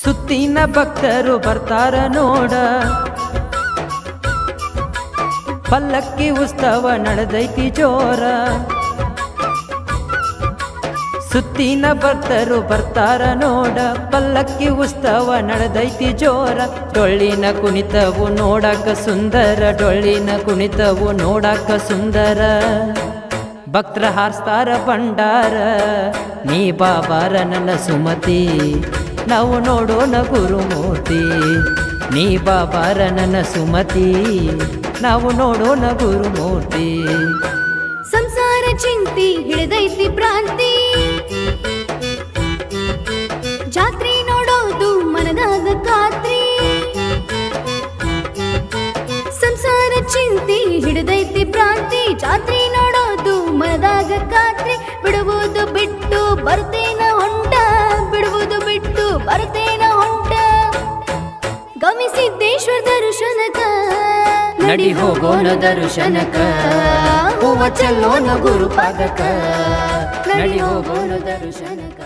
ಸುತ್ತಿನ ಭಕ್ತರು ಬರ್ತಾರ ನೋಡ ಪಲ್ಲಕ್ಕಿ ಉತ್ಸವ ನಡೆದೈತಿ ಜೋರ ಸುತ್ತಿನ ಭಕ್ತರು ಬರ್ತಾರ ನೋಡ ಪಲ್ಲಕ್ಕಿ ಉತ್ಸವ ನಡೆದೈತಿ ಜೋರ ಡೊಳ್ಳಿನ ಕುಣಿತವು ನೋಡಕ ಸುಂದರ ಡೊಳ್ಳಿನ ಕುಣಿತವು ನೋಡಕ ಸುಂದರ ಭಕ್ತರ ಹಾರಿಸ್ತಾರ ಭಂಡಾರ ನೀ ಬಾಬಾರ ನನ್ನ ಸುಮತಿ ನಾವು ನೋಡೋಣ ಗುರುಮೂರ್ತಿ ನೀ ಬಾಬಾರ ನನ್ನ ಸುಮತಿ ನಾವು ನೋಡೋಣ ಗುರುಮೂರ್ತಿ ಸಂಸಾರ ಚಿಂತಿ ಹಿಡಿದೈತಿ ಭ್ರಾಂತಿ ಜಾತ್ರೆ ನೋಡೋದು ಮನದಾಗ ಖಾತ್ರಿ ಸಂಸಾರ ಚಿಂತಿ ಹಿಡಿದೈತಿ ಭ್ರಾಂತಿ ಜಾತ್ರೆ ನೋಡೋದು ಮನದಾಗ ಖಾತ್ರಿ ಬಿಡುವುದು ಬಿಟ್ಟು ಬರ್ತೇನ ಹೊಂಟ ಬಿಡುವುದು ಬಿಟ್ಟು ಬರ್ತೇನ ಹೊಂಟ ಗಮಿಸಿದ್ದೇಶ್ವರ ದರ್ಶನಕ ನಡಿ ಹೋಗೋಣ ದರ್ಶನಕ ಹೂವ ಚೆಲ್ಲೋಣ ಗುರುಪಾದಕ ನಡಿ ಹೋಗೋಣ ದರ್ಶನಕ